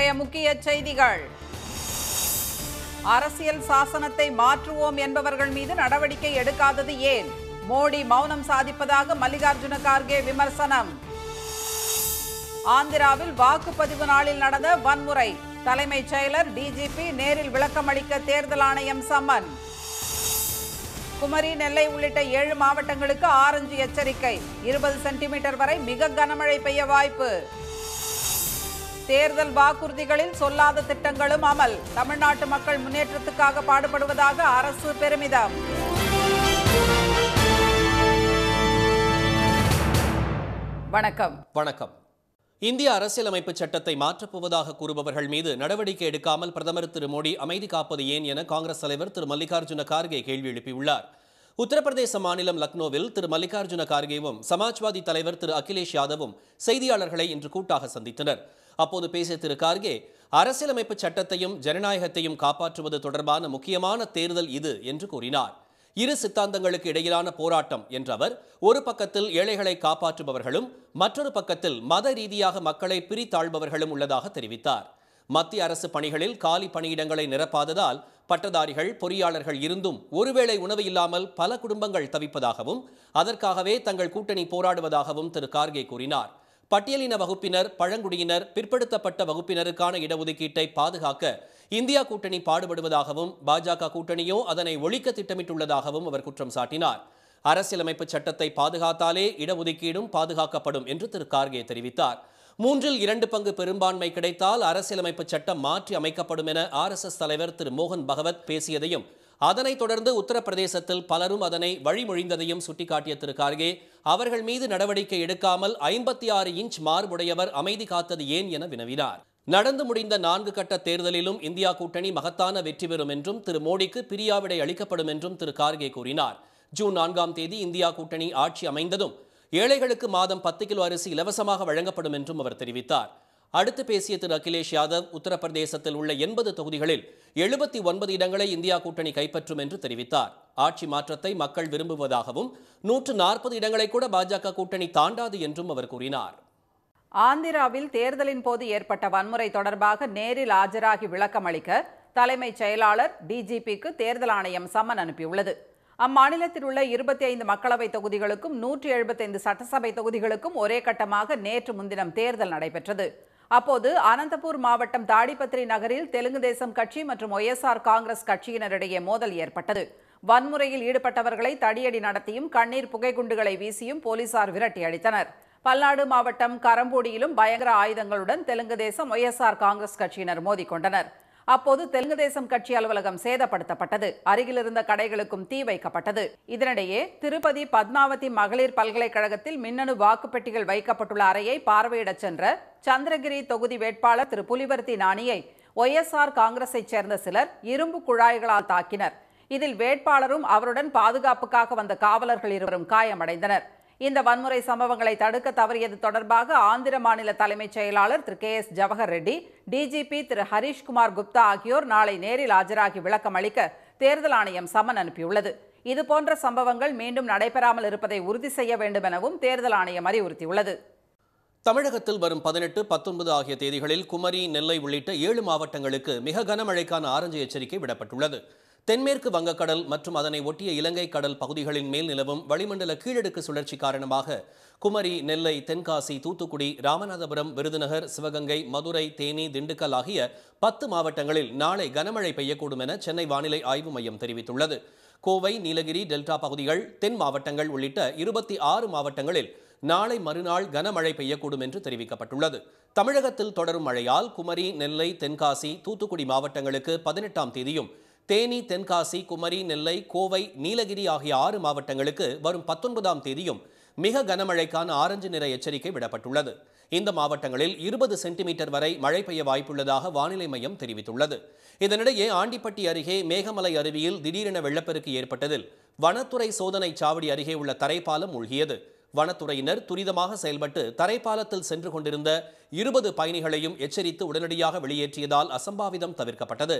இன்றைய முக்கிய செய்திகள் அரசியல் சாசனத்தை மாற்றுவோம் என்பவர்கள் மீது நடவடிக்கை எடுக்காதது ஏன் மோடி மௌனம் சாதிப்பதாக மல்லிகார்ஜுன கார்கே விமர்சனம் ஆந்திராவில் வாக்குப்பதிவு நாளில் நடந்த வன்முறை தலைமைச் செயலர் டிஜிபி நேரில் விளக்கமளிக்க தேர்தல் ஆணையம் சம்மன் குமரி நெல்லை உள்ளிட்ட ஏழு மாவட்டங்களுக்கு ஆரஞ்சு எச்சரிக்கை இருபது சென்டிமீட்டர் வரை மிக கனமழை பெய்ய வாய்ப்பு தேர்தல் வாக்குறுதிகளில் சொல்லாத திட்டங்களும் அமல் தமிழ்நாட்டு மக்கள் முன்னேற்றத்துக்காக பாடுபடுவதாக அரசு பெருமிதம் வணக்கம் வணக்கம் இந்திய அரசியலமைப்பு சட்டத்தை மாற்றப் போவதாக கூறுபவர்கள் மீது நடவடிக்கை எடுக்காமல் பிரதமர் திரு மோடி அமைதி காப்பது ஏன் என காங்கிரஸ் தலைவர் திரு மல்லிகார்ஜுன கார்கே கேள்வி எழுப்பியுள்ளார் உத்தரப்பிரதேச மாநிலம் லக்னோவில் திரு மல்லிகார்ஜுன கார்கேவும் சமாஜ்வாதி தலைவர் திரு அகிலேஷ் யாதவும் செய்தியாளர்களை இன்று கூட்டாக சந்தித்தனர் அப்போது பேசிய திரு கார்கே அரசியலமைப்பு சட்டத்தையும் ஜனநாயகத்தையும் காப்பாற்றுவது தொடர்பான முக்கியமான தேர்தல் இது என்று கூறினார் இரு சித்தாந்தங்களுக்கு இடையிலான போராட்டம் என்ற அவர் ஒரு பக்கத்தில் ஏழைகளை காப்பாற்றுபவர்களும் மற்றொரு பக்கத்தில் மத ரீதியாக மக்களை பிரித்தாழ்பவர்களும் உள்ளதாக தெரிவித்தார் மத்திய அரசு பணிகளில் காலி பணியிடங்களை நிரப்பாததால் பட்டதாரிகள் பொறியாளர்கள் இருந்தும் ஒருவேளை உணவு இல்லாமல் பல குடும்பங்கள் தவிப்பதாகவும் அதற்காகவே தங்கள் கூட்டணி போராடுவதாகவும் திரு கார்கே கூறினார் பட்டியலின வகுப்பினர் பழங்குடியினர் பிற்படுத்தப்பட்ட வகுப்பினருக்கான இடஒதுக்கீட்டை பாதுகாக்க இந்தியா கூட்டணி பாடுபடுவதாகவும் பாஜக கூட்டணியோ அதனை ஒழிக்க திட்டமிட்டுள்ளதாகவும் அவர் குற்றம் சாட்டினார் அரசியலமைப்பு சட்டத்தை பாதுகாத்தாலே இடஒதுக்கீடும் பாதுகாக்கப்படும் என்று திரு கார்கே தெரிவித்தார் மூன்றில் இரண்டு பங்கு பெரும்பான்மை கிடைத்தால் அரசியலமைப்பு சட்டம் மாற்றி அமைக்கப்படும் என ஆர்எஸ்எஸ் தலைவர் திரு மோகன் பகவத் பேசியதையும் அதனைத் தொடர்ந்து உத்தரப்பிரதேசத்தில் பலரும் அதனை வழிமொழிந்ததையும் சுட்டிக்காட்டிய திரு கார்கே அவர்கள் மீது நடவடிக்கை எடுக்காமல் ஐம்பத்தி ஆறு இன்ச் மார்புடையவர் அமைதி காத்தது ஏன் என வினவினார் நடந்து முடிந்த நான்கு கட்ட தேர்தலிலும் இந்தியா கூட்டணி மகத்தான வெற்றி பெறும் என்றும் திரு மோடிக்கு பிரியாவிடை அளிக்கப்படும் என்றும் திரு கார்கே கூறினார் ஜூன் நான்காம் தேதி இந்தியா கூட்டணி ஆட்சி அமைந்ததும் ஏழைகளுக்கு மாதம் பத்து கிலோ அரிசி இலவசமாக வழங்கப்படும் என்றும் அவர் தெரிவித்தார் அடுத்து பேசிய திரு அகிலேஷ் யாதவ் உத்தரப்பிரதேசத்தில் உள்ள எண்பது தொகுதிகளில் எழுபத்தி ஒன்பது இடங்களை இந்தியா கூட்டணி கைப்பற்றும் என்று தெரிவித்தார் ஆட்சி மாற்றத்தை மக்கள் விரும்புவதாகவும் நூற்று நாற்பது இடங்களை கூட பாஜக கூட்டணி தாண்டாது என்றும் அவர் கூறினார் ஆந்திராவில் தேர்தலின் போது ஏற்பட்ட வன்முறை தொடர்பாக நேரில் ஆஜராகி விளக்கமளிக்க தலைமைச் செயலாளர் டிஜிபிக்கு தேர்தல் ஆணையம் சம்மன் அனுப்பியுள்ளது அம்மாநிலத்தில் உள்ள இருபத்தி ஐந்து மக்களவை தொகுதிகளுக்கும் நூற்றி எழுபத்தைந்து சட்டசபை தொகுதிகளுக்கும் ஒரே கட்டமாக நேற்று முன்தினம் தேர்தல் நடைபெற்றது அப்போது அனந்தபூர் மாவட்டம் தாடிபத்ரி நகரில் தெலுங்கு தேசம் கட்சி மற்றும் ஒய்எஸ்ஆர் காங்கிரஸ் கட்சியினரிடையே மோதல் ஏற்பட்டது வன்முறையில் ஈடுபட்டவர்களை தடியடி நடத்தியும் கண்ணீர் புகைக்குண்டுகளை வீசியும் போலீசார் விரட்டி அடித்தனர் பல்நாடு மாவட்டம் கரம்போடியிலும் பயங்கர ஆயுதங்களுடன் தெலுங்கு தேசம் ஒய்எஸ்ஆர் காங்கிரஸ் கட்சியினர் மோதிக்கொண்டனர் அப்போது தெலுங்கு தேசம் கட்சி அலுவலகம் சேதப்படுத்தப்பட்டது அருகில் இருந்த கடைகளுக்கும் தீ வைக்கப்பட்டது இதனிடையே திருப்பதி பத்மாவதி மகளிர் பல்கலைக்கழகத்தில் மின்னணு வாக்குப்பெட்டிகள் வைக்கப்பட்டுள்ள அறையை பார்வையிடச் சென்ற சந்திரகிரி தொகுதி வேட்பாளர் திரு புலிவர்த்தி நாணியை ஒய்எஸ்ஆர் காங்கிரஸைச் சேர்ந்த சிலர் இரும்பு குழாய்களால் தாக்கினர் இதில் வேட்பாளரும் அவருடன் பாதுகாப்புக்காக வந்த காவலர்கள் இருவரும் காயமடைந்தனர் இந்த வன்முறை சம்பவங்களை தடுக்க தவறியது தொடர்பாக ஆந்திர மாநில தலைமைச் செயலாளர் திரு K S Jawahar Reddy DGP திரு ஹரீஷ்குமார் குப்தா ஆகியோர் நாளை நேரில் ஆஜராகி விளக்கம் அளிக்க தேர்தல் ஆணையம் சம்மன் அனுப்பியுள்ளது இதுபோன்ற சம்பவங்கள் மீண்டும் நடைபெறாமல் இருப்பதை உறுதி செய்ய வேண்டும் எனவும் தேர்தல் ஆணையம் அறிவுறுத்தியுள்ளது தமிழகத்தில் வரும் பதினெட்டு பத்தொன்பது ஆகிய தேதிகளில் குமரி நெல்லை உள்ளிட்ட ஏழு மாவட்டங்களுக்கு மிக கனமழைக்கான ஆரஞ்சு எச்சரிக்கை விடப்பட்டுள்ளது தென்மேற்கு வங்கக்கடல் மற்றும் அதனை ஒட்டிய இலங்கை கடல் பகுதிகளின் மேல் நிலவும் வளிமண்டல கீழடுக்கு சுழற்சி காரணமாக குமரி நெல்லை தென்காசி தூத்துக்குடி ராமநாதபுரம் விருதுநகர் சிவகங்கை மதுரை தேனி திண்டுக்கல் ஆகிய பத்து மாவட்டங்களில் நாளை கனமழை பெய்யக்கூடும் என சென்னை வானிலை ஆய்வு மையம் தெரிவித்துள்ளது கோவை நீலகிரி டெல்டா பகுதிகள் தென் மாவட்டங்கள் உள்ளிட்ட இருபத்தி ஆறு மாவட்டங்களில் நாளை மறுநாள் கனமழை பெய்யக்கூடும் என்று தெரிவிக்கப்பட்டுள்ளது தமிழகத்தில் தொடரும் மழையால் குமரி நெல்லை தென்காசி தூத்துக்குடி மாவட்டங்களுக்கு பதினெட்டாம் தேதியும் தேனி தென்காசி குமரி நெல்லை கோவை நீலகிரி ஆகிய ஆறு மாவட்டங்களுக்கு வரும் பத்தொன்பதாம் தேதியும் மிக கனமழைக்கான ஆரஞ்சு நிற எச்சரிக்கை விடப்பட்டுள்ளது இந்த மாவட்டங்களில் இருபது சென்டிமீட்டர் வரை மழை பெய்ய வாய்ப்புள்ளதாக வானிலை மையம் தெரிவித்துள்ளது இதனிடையே ஆண்டிப்பட்டி அருகே மேகமலை அருவியில் திடீரென வெள்ளப்பெருக்கு ஏற்பட்டதில் வனத்துறை சோதனை சாவடி அருகே உள்ள தரைப்பாலம் மூழ்கியது வனத்துறையினர் துரிதமாக செயல்பட்டு தரைப்பாலத்தில் சென்று கொண்டிருந்த இருபது பயணிகளையும் எச்சரித்து உடனடியாக வெளியேற்றியதால் அசம்பாவிதம் தவிர்க்கப்பட்டது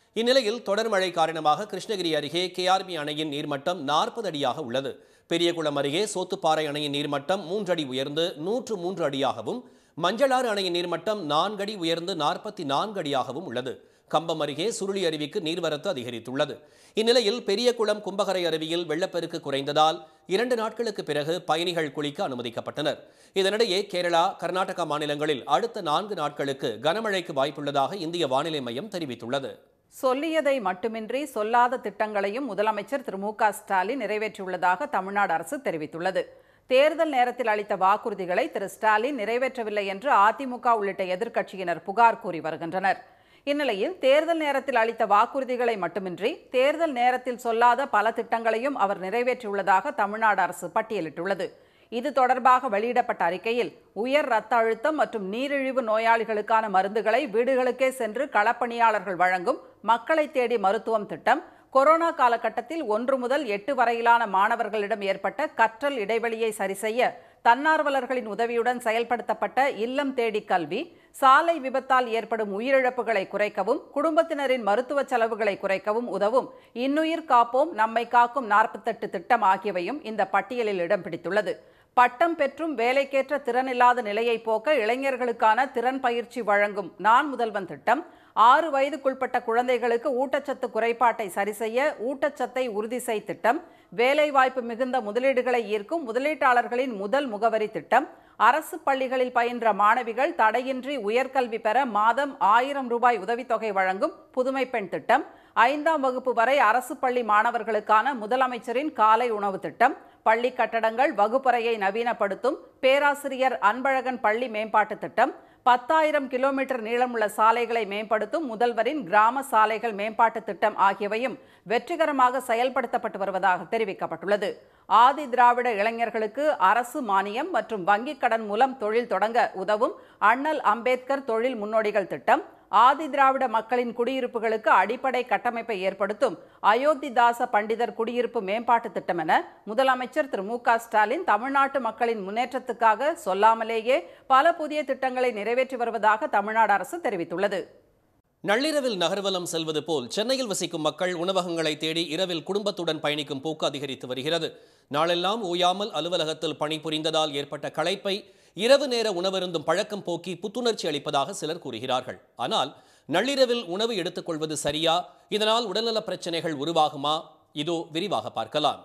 இந்நிலையில் தொடர் மழை காரணமாக கிருஷ்ணகிரி அருகே கேஆர்பி அணையின் நீர்மட்டம் நாற்பது அடியாக உள்ளது பெரியகுளம் அருகே சோத்துப்பாறை அணையின் நீர்மட்டம் மூன்று அடி உயர்ந்து நூற்று மூன்று அடியாகவும் மஞ்சளாறு அணையின் நீர்மட்டம் நான்கு அடி உயர்ந்து நாற்பத்தி நான்கு அடியாகவும் உள்ளது கம்பம் அருகே சுருளி அருவிக்கு நீர்வரத்து அதிகரித்துள்ளது இந்நிலையில் பெரியகுளம் கும்பகரை அருவியில் வெள்ளப்பெருக்கு குறைந்ததால் இரண்டு நாட்களுக்கு பிறகு பயணிகள் குளிக்க அனுமதிக்கப்பட்டனர் இதனிடையே கேரளா கர்நாடகா மாநிலங்களில் அடுத்த நான்கு நாட்களுக்கு கனமழைக்கு வாய்ப்புள்ளதாக இந்திய வானிலை மையம் தெரிவித்துள்ளது சொல்லியதை மட்டுமின்றி சொல்லாத திட்டங்களையும் முதலமைச்சர் திரு மு க ஸ்டாலின் நிறைவேற்றியுள்ளதாக தமிழ்நாடு அரசு தெரிவித்துள்ளது தேர்தல் நேரத்தில் அளித்த வாக்குறுதிகளை திரு ஸ்டாலின் நிறைவேற்றவில்லை என்று அதிமுக உள்ளிட்ட எதிர்க்கட்சியினர் புகார் கூறி வருகின்றனர் இந்நிலையில் தேர்தல் நேரத்தில் அளித்த வாக்குறுதிகளை மட்டுமின்றி தேர்தல் நேரத்தில் சொல்லாத பல திட்டங்களையும் அவர் நிறைவேற்றியுள்ளதாக தமிழ்நாடு அரசு பட்டியலிட்டுள்ளது இது தொடர்பாக வெளியிடப்பட்ட அறிக்கையில் உயர் ரத்த அழுத்தம் மற்றும் நீரிழிவு நோயாளிகளுக்கான மருந்துகளை வீடுகளுக்கே சென்று களப்பணியாளர்கள் வழங்கும் மக்களை தேடி மருத்துவம் திட்டம் கொரோனா காலகட்டத்தில் ஒன்று முதல் எட்டு வரையிலான மாணவர்களிடம் ஏற்பட்ட கற்றல் இடைவெளியை சரிசெய்ய தன்னார்வலர்களின் உதவியுடன் செயல்படுத்தப்பட்ட இல்லம் தேடி கல்வி சாலை விபத்தால் ஏற்படும் உயிரிழப்புகளை குறைக்கவும் குடும்பத்தினரின் மருத்துவ செலவுகளை குறைக்கவும் உதவும் இன்னுயிர் காப்போம் நம்மை காக்கும் நாற்பத்தெட்டு திட்டம் ஆகியவையும் இந்த பட்டியலில் இடம் பிடித்துள்ளது பட்டம் பெற்றும் வேலைக்கேற்ற திறனில்லாத நிலையை போக்க இளைஞர்களுக்கான திறன் பயிற்சி வழங்கும் நான் முதல்வன் திட்டம் ஆறு வயதுக்குட்பட்ட குழந்தைகளுக்கு ஊட்டச்சத்து குறைபாட்டை சரிசெய்ய ஊட்டச்சத்தை உறுதி செய் திட்டம் வேலைவாய்ப்பு மிகுந்த முதலீடுகளை ஈர்க்கும் முதலீட்டாளர்களின் முதல் முகவரி திட்டம் அரசு பள்ளிகளில் பயின்ற மாணவிகள் தடையின்றி உயர்கல்வி பெற மாதம் ஆயிரம் ரூபாய் உதவித்தொகை வழங்கும் புதுமை பெண் திட்டம் ஐந்தாம் வகுப்பு வரை அரசு பள்ளி மாணவர்களுக்கான முதலமைச்சரின் காலை உணவு திட்டம் பள்ளி கட்டடங்கள் வகுப்பறையை நவீனப்படுத்தும் பேராசிரியர் அன்பழகன் பள்ளி மேம்பாட்டு திட்டம் பத்தாயிரம் கிலோமீட்டர் நீளமுள்ள சாலைகளை மேம்படுத்தும் முதல்வரின் கிராம சாலைகள் மேம்பாட்டு திட்டம் ஆகியவையும் வெற்றிகரமாக செயல்படுத்தப்பட்டு வருவதாக தெரிவிக்கப்பட்டுள்ளது ஆதி திராவிட இளைஞர்களுக்கு அரசு மானியம் மற்றும் வங்கிக் கடன் மூலம் தொழில் தொடங்க உதவும் அண்ணல் அம்பேத்கர் தொழில் முன்னோடிகள் திட்டம் ஆதி திராவிட மக்களின் குடியிருப்புகளுக்கு அடிப்படை கட்டமைப்பை ஏற்படுத்தும் அயோத்திதாச பண்டிதர் குடியிருப்பு மேம்பாட்டு திட்டம் என முதலமைச்சர் திரு மு க ஸ்டாலின் தமிழ்நாட்டு மக்களின் முன்னேற்றத்துக்காக சொல்லாமலேயே பல புதிய திட்டங்களை நிறைவேற்றி வருவதாக தமிழ்நாடு அரசு தெரிவித்துள்ளது நள்ளிரவில் நகர்வலம் செல்வது போல் சென்னையில் வசிக்கும் மக்கள் உணவகங்களை தேடி இரவில் குடும்பத்துடன் பயணிக்கும் போக்கு அதிகரித்து வருகிறது நாளெல்லாம் ஓயாமல் அலுவலகத்தில் பணிபுரிந்ததால் ஏற்பட்ட களைப்பை இரவு நேர உணவருந்தும் பழக்கம் போக்கி புத்துணர்ச்சி அளிப்பதாக சிலர் கூறுகிறார்கள் ஆனால் நள்ளிரவில் உணவு எடுத்துக்கொள்வது சரியா இதனால் உடல்நல பிரச்சனைகள் உருவாகுமா இதோ விரிவாக பார்க்கலாம்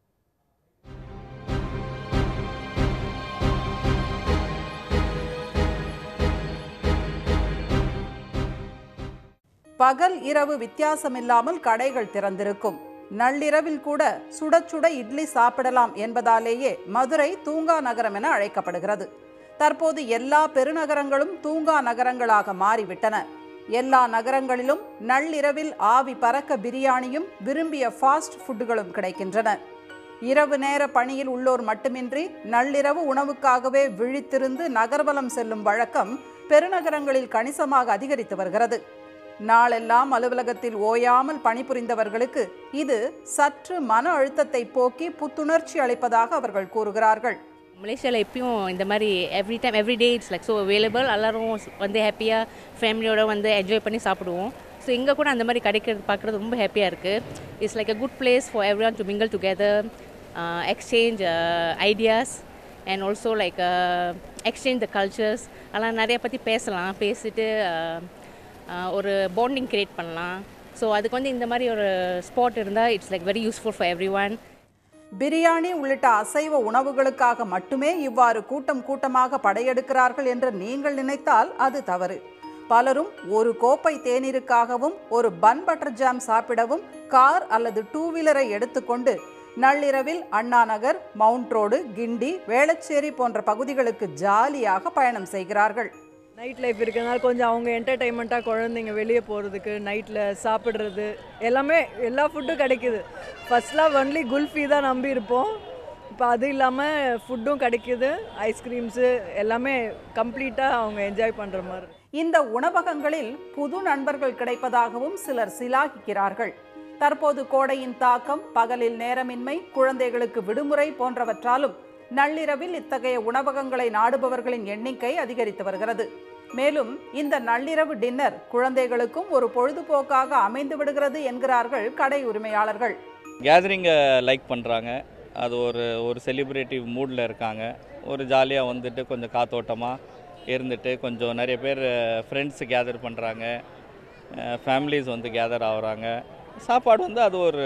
பகல் இரவு வித்தியாசமில்லாமல் கடைகள் திறந்திருக்கும் நள்ளிரவில் கூட சுட சுட இட்லி சாப்பிடலாம் என்பதாலேயே மதுரை தூங்கா நகரம் என அழைக்கப்படுகிறது தற்போது எல்லா பெருநகரங்களும் தூங்கா நகரங்களாக மாறிவிட்டன எல்லா நகரங்களிலும் நள்ளிரவில் ஆவி பறக்க பிரியாணியும் விரும்பிய ஃபாஸ்ட் ஃபுட்டுகளும் கிடைக்கின்றன இரவு நேர பணியில் உள்ளோர் மட்டுமின்றி நள்ளிரவு உணவுக்காகவே விழித்திருந்து நகர்வலம் செல்லும் வழக்கம் பெருநகரங்களில் கணிசமாக அதிகரித்து வருகிறது நாளெல்லாம் அலுவலகத்தில் ஓயாமல் பணிபுரிந்தவர்களுக்கு இது சற்று மன அழுத்தத்தை போக்கி புத்துணர்ச்சி அளிப்பதாக அவர்கள் கூறுகிறார்கள் மலேசியாவில் எப்பயும் இந்த மாதிரி every time every day it's like so available எல்லாரும் வந்து ஹாப்பியாக ஃபேமிலியோட வந்து என்ஜாய் பண்ணி சாப்பிடுவோம் ஸோ இங்கே கூட அந்த மாதிரி கிடைக்கிறது பார்க்குறது ரொம்ப ஹாப்பியாக இருக்குது it's like a good place for everyone to mingle together exchange ideas and also like exchange the cultures அதெல்லாம் நிறைய பற்றி பேசலாம் பேசிட்டு ஒரு பாண்டிங் க்ரியேட் பண்ணலாம் ஸோ அதுக்கு வந்து இந்த மாதிரி ஒரு ஸ்பாட் இருந்தால் it's like very useful for everyone biryani உள்ளிட்ட அசைவ உணவுகளுக்காக மட்டுமே இவ்வாறு கூட்டம் கூட்டமாக படையெடுக்கிறார்கள் என்று நீங்கள் நினைத்தால் அது தவறு பலரும் ஒரு கோப்பை தேநீருக்காகவும் ஒரு பன் பட்டர் ஜாம் சாப்பிடவும் கார் அல்லது டூ வீலரை எடுத்துக்கொண்டு நள்ளிரவில் அண்ணா நகர் மவுண்ட் ரோடு கிண்டி வேளச்சேரி போன்ற பகுதிகளுக்கு ஜாலியாக பயணம் செய்கிறார்கள் நைட் லைஃப் இருக்கிறதுனால கொஞ்சம் அவங்க என்டர்டைன்மெண்ட்டாக குழந்தைங்க வெளியே போகிறதுக்கு நைட்டில் சாப்பிட்றது எல்லாமே எல்லா ஃபுட்டும் கிடைக்குது ஃபர்ஸ்ட்லாம் ஒன்லி குல்ஃபி தான் நம்பி இருப்போம் இப்போ அது இல்லாமல் ஃபுட்டும் கிடைக்குது ஐஸ்கிரீம்ஸு எல்லாமே கம்ப்ளீட்டாக அவங்க என்ஜாய் பண்ணுற மாதிரி இந்த உணவகங்களில் புது நண்பர்கள் கிடைப்பதாகவும் சிலர் சிலாகிக்கிறார்கள் தற்போது கோடையின் தாக்கம் பகலில் நேரமின்மை குழந்தைகளுக்கு விடுமுறை போன்றவற்றாலும் நள்ளிரவில் இத்தகைய உணவகங்களை நாடுபவர்களின் எண்ணிக்கை அதிகரித்து வருகிறது மேலும் இந்த நள்ளிரவு டின்னர் குழந்தைகளுக்கும் ஒரு பொழுதுபோக்காக அமைந்து விடுகிறது என்கிறார்கள் கடை உரிமையாளர்கள் கேதரிங்கை லைக் பண்ணுறாங்க அது ஒரு ஒரு செலிப்ரேட்டிவ் மூடில் இருக்காங்க ஒரு ஜாலியாக வந்துட்டு கொஞ்சம் காத்தோட்டமாக இருந்துட்டு கொஞ்சம் நிறைய பேர் ஃப்ரெண்ட்ஸ் கேதர் பண்ணுறாங்க ஃபேமிலிஸ் வந்து கேதர் ஆகுறாங்க சாப்பாடு வந்து அது ஒரு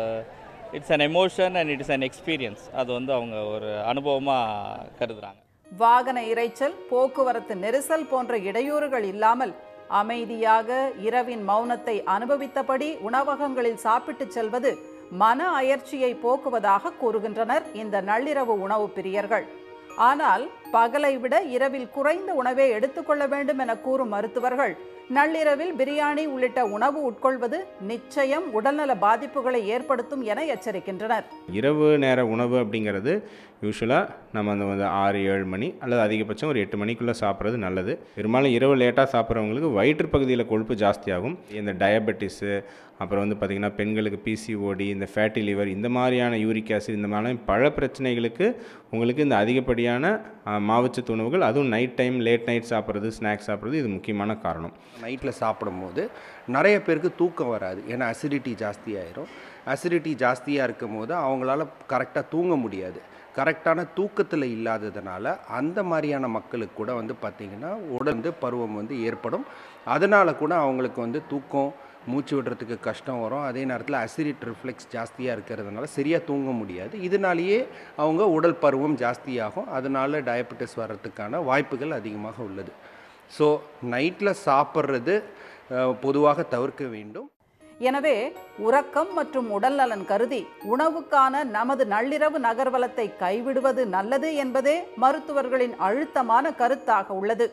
it's an emotion and it's an experience அது வந்து அவங்க ஒரு அனுபவமாக கருதுகிறாங்க வாகன இரைச்சல் போக்குவரத்து நெரிசல் போன்ற இடையூறுகள் இல்லாமல் அமைதியாக இரவின் மௌனத்தை அனுபவித்தபடி உணவகங்களில் சாப்பிட்டுச் செல்வது மன அயர்ச்சியை போக்குவதாக கூறுகின்றனர் இந்த நள்ளிரவு உணவு பிரியர்கள் ஆனால் பகலை விட இரவில் குறைந்த உணவே எடுத்துக்கொள்ள வேண்டும் என கூறும் மருத்துவர்கள் நள்ளிரவில் பிரியாணி உள்ளிட்ட உணவு உட்கொள்வது நிச்சயம் உடல்நல பாதிப்புகளை ஏற்படுத்தும் என எச்சரிக்கின்றனர் இரவு நேர உணவு அப்படிங்கிறது யூஸ்வலாக நம்ம அந்த வந்து ஆறு ஏழு மணி அல்லது அதிகபட்சம் ஒரு எட்டு மணிக்குள்ளே சாப்பிட்றது நல்லது பெரும்பாலும் இரவு லேட்டாக சாப்பிட்றவங்களுக்கு வயிற்று பகுதியில் கொழுப்பு ஜாஸ்தியாகும் இந்த டயபெட்டிஸு அப்புறம் வந்து பார்த்திங்கன்னா பெண்களுக்கு பிசிஓடி இந்த ஃபேட்டி லிவர் இந்த மாதிரியான யூரிக் ஆசிட் இந்த மாதிரி பல பிரச்சனைகளுக்கு உங்களுக்கு இந்த அதிகப்படியான ஆ, மாவுச்சத்து உணவுகள் அதுவும் நைட் டைம் லேட் நைட் சாப்பிட்றது ஸ்நாக்ஸ் சாப்பிட்றது இது முக்கியமான காரணம் நைட்டில் சாப்பிடும்போது நிறைய பேருக்கு தூக்கம் வராது ஏன்னா அசிடிட்டி ஜாஸ்தியாயிரும் அசிடிட்டி ஜாஸ்தியாக இருக்கும் போது அவங்களால கரெக்டாக தூங்க முடியாது கரெக்டான தூக்கத்தில் இல்லாததுனால அந்த மாதிரியான மக்களுக்கு கூட வந்து பார்த்திங்கன்னா உடல் வந்து பருவம் வந்து ஏற்படும் அதனால கூட அவங்களுக்கு வந்து தூக்கம் மூச்சு விடுறதுக்கு கஷ்டம் வரும் அதே நேரத்தில் அசிடிட் ரிஃப்ளெக்ஸ் ஜாஸ்தியாக இருக்கிறதுனால சரியாக தூங்க முடியாது இதனாலேயே அவங்க உடல் பருவம் ஜாஸ்தியாகும் அதனால டயபெட்டிஸ் வர்றதுக்கான வாய்ப்புகள் அதிகமாக உள்ளது ஸோ நைட்டில் சாப்பிட்றது அஹ், பொதுவாக தவிர்க்க வேண்டும் எனவே உறக்கம் மற்றும் உடல்நலன் கருதி உணவுக்கான நமது நள்ளிரவு நகர்வலத்தை கைவிடுவது நல்லது என்பதே மருத்துவர்களின் அழுத்தமான கருத்தாக உள்ளது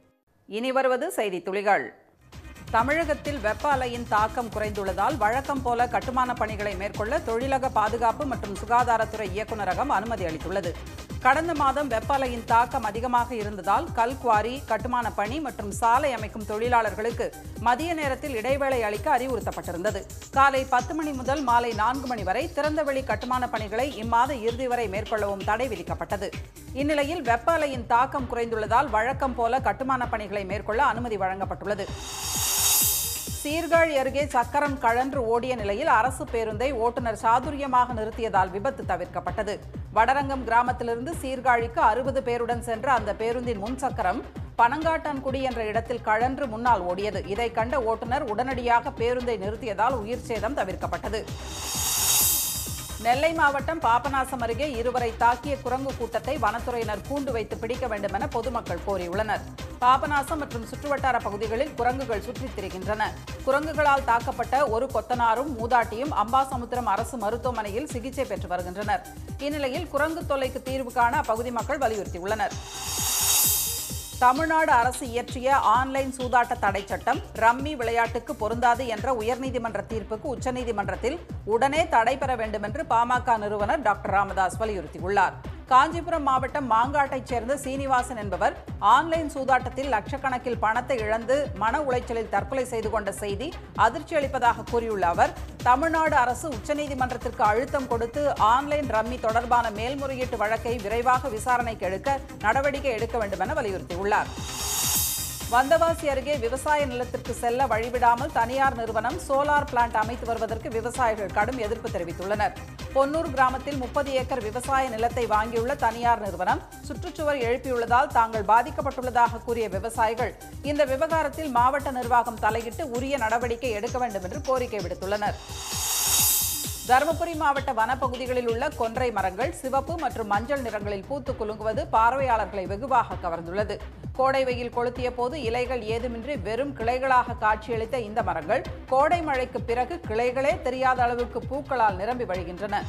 இனி வருவது செய்தி துளிகள் தமிழகத்தில் வெப்ப அலையின் தாக்கம் குறைந்துள்ளதால் வழக்கம் போல கட்டுமான பணிகளை மேற்கொள்ள தொழிலக பாதுகாப்பு மற்றும் சுகாதாரத்துறை இயக்குநரகம் அனுமதி அளித்துள்ளது கடந்த மாதம் வெப்ப அலையின் தாக்கம் அதிகமாக இருந்ததால் கல்குவாரி கட்டுமான பணி மற்றும் சாலை அமைக்கும் தொழிலாளர்களுக்கு மதிய நேரத்தில் இடைவேளை அளிக்க அறிவுறுத்தப்பட்டிருந்தது காலை பத்து மணி முதல் மாலை நான்கு மணி வரை திறந்தவெளி கட்டுமான பணிகளை இம்மாத இறுதி வரை மேற்கொள்ளவும் தடை விதிக்கப்பட்டது இந்நிலையில் வெப்ப அலையின் தாக்கம் குறைந்துள்ளதால் வழக்கம் போல கட்டுமான பணிகளை மேற்கொள்ள அனுமதி வழங்கப்பட்டுள்ளது சீர்காழி அருகே சக்கரம் கழன்று ஓடிய நிலையில் அரசு பேருந்தை ஓட்டுநர் சாதுரியமாக நிறுத்தியதால் விபத்து தவிர்க்கப்பட்டது வடரங்கம் கிராமத்திலிருந்து சீர்காழிக்கு அறுபது பேருடன் சென்ற அந்த பேருந்தின் முன் சக்கரம் பனங்காட்டான்குடி என்ற இடத்தில் கழன்று முன்னால் ஓடியது இதை கண்ட ஓட்டுநர் உடனடியாக பேருந்தை நிறுத்தியதால் உயிர் சேதம் தவிர்க்கப்பட்டது நெல்லை மாவட்டம் பாபநாசம் அருகே இருவரை தாக்கிய குரங்கு கூட்டத்தை வனத்துறையினர் கூண்டு வைத்து பிடிக்க வேண்டும் என பொதுமக்கள் கோரியுள்ளனர் பாபநாசம் மற்றும் சுற்றுவட்டார பகுதிகளில் குரங்குகள் சுற்றித் திரிகின்றன குரங்குகளால் தாக்கப்பட்ட ஒரு கொத்தனாரும் மூதாட்டியும் அம்பாசமுத்திரம் அரசு மருத்துவமனையில் சிகிச்சை பெற்று வருகின்றனர் இந்நிலையில் குரங்கு தொல்லைக்கு தீர்வு காண அப்பகுதி மக்கள் வலியுறுத்தியுள்ளனர் தமிழ்நாடு அரசு இயற்றிய ஆன்லைன் சூதாட்ட தடை சட்டம் ரம்மி விளையாட்டுக்கு பொருந்தாது என்ற உயர்நீதிமன்ற தீர்ப்புக்கு உச்சநீதிமன்றத்தில் உடனே தடை பெற வேண்டும் என்று பாமக நிறுவனர் டாக்டர் ராமதாஸ் வலியுறுத்தியுள்ளார் காஞ்சிபுரம் மாவட்டம் மாங்காட்டைச் சேர்ந்த சீனிவாசன் என்பவர் ஆன்லைன் சூதாட்டத்தில் லட்சக்கணக்கில் பணத்தை இழந்து மன உளைச்சலில் தற்கொலை செய்து கொண்ட செய்தி அதிர்ச்சி அளிப்பதாக கூறியுள்ள அவர் தமிழ்நாடு அரசு உச்சநீதிமன்றத்திற்கு அழுத்தம் கொடுத்து ஆன்லைன் ரம்மி தொடர்பான மேல்முறையீட்டு வழக்கை விரைவாக விசாரணைக்கு எடுக்க நடவடிக்கை எடுக்க வேண்டும் என வலியுறுத்தியுள்ளார் வந்தவாசி அருகே விவசாய நிலத்திற்கு செல்ல வழிவிடாமல் தனியார் நிறுவனம் சோலார் பிளான்ட் அமைத்து வருவதற்கு விவசாயிகள் கடும் எதிர்ப்பு தெரிவித்துள்ளனர் பொன்னூர் கிராமத்தில் முப்பது ஏக்கர் விவசாய நிலத்தை வாங்கியுள்ள தனியார் நிறுவனம் சுற்றுச்சுவர் எழுப்பியுள்ளதால் தாங்கள் பாதிக்கப்பட்டுள்ளதாக கூறிய விவசாயிகள் இந்த விவகாரத்தில் மாவட்ட நிர்வாகம் தலையிட்டு உரிய நடவடிக்கை எடுக்க வேண்டும் என்று கோரிக்கை விடுத்துள்ளனர் தருமபுரி மாவட்ட வனப்பகுதிகளில் உள்ள கொன்றை மரங்கள் சிவப்பு மற்றும் மஞ்சள் நிறங்களில் பூத்து குலுங்குவது பார்வையாளர்களை வெகுவாக கவர்ந்துள்ளது கோடை வெயில் கொளுத்திய போது இலைகள் ஏதுமின்றி வெறும் கிளைகளாக காட்சியளித்த இந்த மரங்கள் கோடை மழைக்கு பிறகு கிளைகளே தெரியாத அளவுக்கு பூக்களால் நிரம்பி வழிகின்றன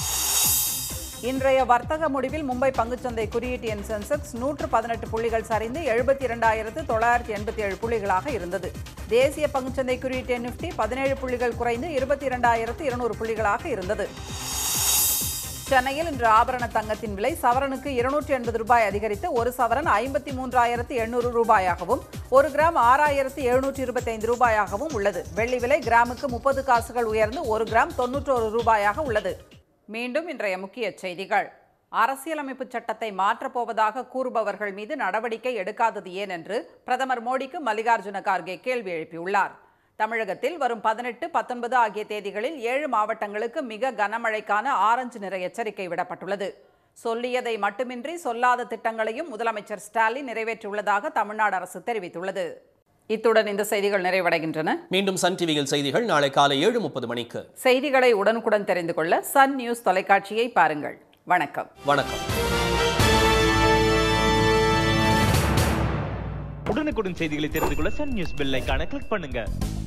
இன்றைய வர்த்தக முடிவில் மும்பை பங்குச்சந்தை குறியீட்டு எண் சென்செக்ஸ் நூற்று பதினெட்டு புள்ளிகள் சரிந்து எழுபத்தி இரண்டாயிரத்து தொள்ளாயிரத்தி எண்பத்தி ஏழு புள்ளிகளாக இருந்தது தேசிய பங்குச்சந்தை குறியீட்டு எண் நிஃப்டி பதினேழு புள்ளிகள் குறைந்து இருபத்தி இரண்டாயிரத்து இருநூறு புள்ளிகளாக இருந்தது சென்னையில் இன்று ஆபரண தங்கத்தின் விலை சவரனுக்கு இருநூற்றி எண்பது ரூபாய் அதிகரித்து ஒரு சவரன் ஐம்பத்தி மூன்றாயிரத்து எண்ணூறு ரூபாயாகவும் ஒரு கிராம் ஆறாயிரத்து எழுநூற்றி இருபத்தைந்து ரூபாயாகவும் உள்ளது வெள்ளி விலை கிராமுக்கு முப்பது காசுகள் உயர்ந்து ஒரு கிராம் தொன்னூற்றோரு ரூபாயாக உள்ளது மீண்டும் இன்றைய முக்கிய செய்திகள் அரசியலமைப்பு சட்டத்தை மாற்றப்போவதாக கூறுபவர்கள் மீது நடவடிக்கை எடுக்காதது ஏன் என்று பிரதமர் மோடிக்கு மல்லிகார்ஜுன கார்கே கேள்வி எழுப்பியுள்ளார் தமிழகத்தில் வரும் பதினெட்டு பத்தொன்பது ஆகிய தேதிகளில் ஏழு மாவட்டங்களுக்கு மிக கனமழைக்கான ஆரஞ்சு நிற எச்சரிக்கை விடப்பட்டுள்ளது சொல்லியதை மட்டுமின்றி சொல்லாத திட்டங்களையும் முதலமைச்சர் ஸ்டாலின் நிறைவேற்றியுள்ளதாக தமிழ்நாடு அரசு தெரிவித்துள்ளது இத்துடன் இந்த செய்திகள் நிறைவடைகின்றன மீண்டும் சன் டிவியில் செய்திகள் நாளை காலை ஏழு முப்பது மணிக்கு செய்திகளை உடனுக்குடன் தெரிந்து கொள்ள சன் நியூஸ் தொலைக்காட்சியை பாருங்கள் வணக்கம் வணக்கம் உடனுக்குடன் செய்திகளை தெரிந்து கொள்ள சன் நியூஸ் பெல் ஐகானை கிளிக் பண்ணுங்க